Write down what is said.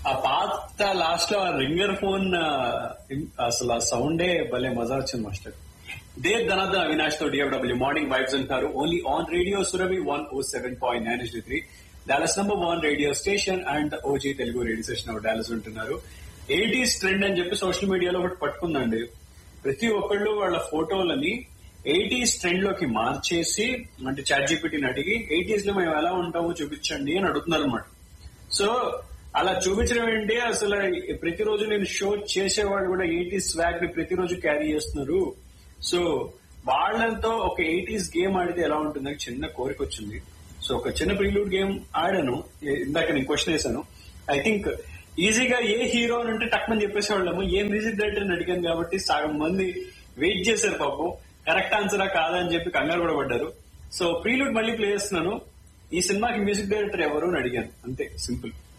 ఆ పాత లాస్ట్ లో ఆ రింగర్ ఫోన్ ఆ, అసలు ఆ సౌండే భలే మజా వచ్చింది మాస్టర్ దేవ్ ధనాథన్ అవినాష్ తో డిఎఫ్డబ్ల్యూ మార్నింగ్ వైబ్స్ అంటారు only on radio Surabhi one O seven point nine three Dallas number one radio station and OG Telugu radio station Dallas ఉంటున్నారు ఎయిటీస్ ట్రెండ్ అని చెప్పి సోషల్ మీడియాలో ఒకటి పట్టుకుందండి ప్రతి ఒక్కళ్ళు వాళ్ళ ఫోటోలని ఎయిటీస్ ట్రెండ్ లోకి మార్చేసి అంటే చాట్ జీపీటీని అడిగి ఎయిటీస్ లో మేము ఎలా ఉంటామో చూపించండి అని అడుగుతున్నారు అనమాట సో అలా చూపించడం ఏంటి అసలు ప్రతిరోజు నేను షో చేసేవాళ్ళు కూడా ఎయిటీస్ స్వాగ్ ని ప్రతిరోజు క్యారీ చేస్తున్నారు సో వాళ్ళతో ఒక ఎయిటీస్ గేమ్ ఆడితే ఎలా ఉంటుంది నాకు చిన్న కోరిక వచ్చింది సో ఒక చిన్న ప్రీలూడ్ గేమ్ ఆడాను ఏ- ఇందాక నేను క్వశ్చన్ వేసాను ఐ థింక్ ఈజీగా ఏ హీరో అని అంటే టక్మని చెప్పేసేవాళ్ళము ఏ మ్యూజిక్ డైరెక్టర్ అని అడిగాను కాబట్టి సగం మంది వెయిట్ చేశారు పాపం కరెక్ట్ ఆన్సరా కాదా అని చెప్పి కంగారు కూడా పడ్డారు సో ప్రీలూడ్ మళ్ళీ ప్లే చేస్తున్నాను ఈ సినిమాకి మ్యూజిక్ డైరెక్టర్ ఎవరు అని అడిగాను అంతే సింపుల్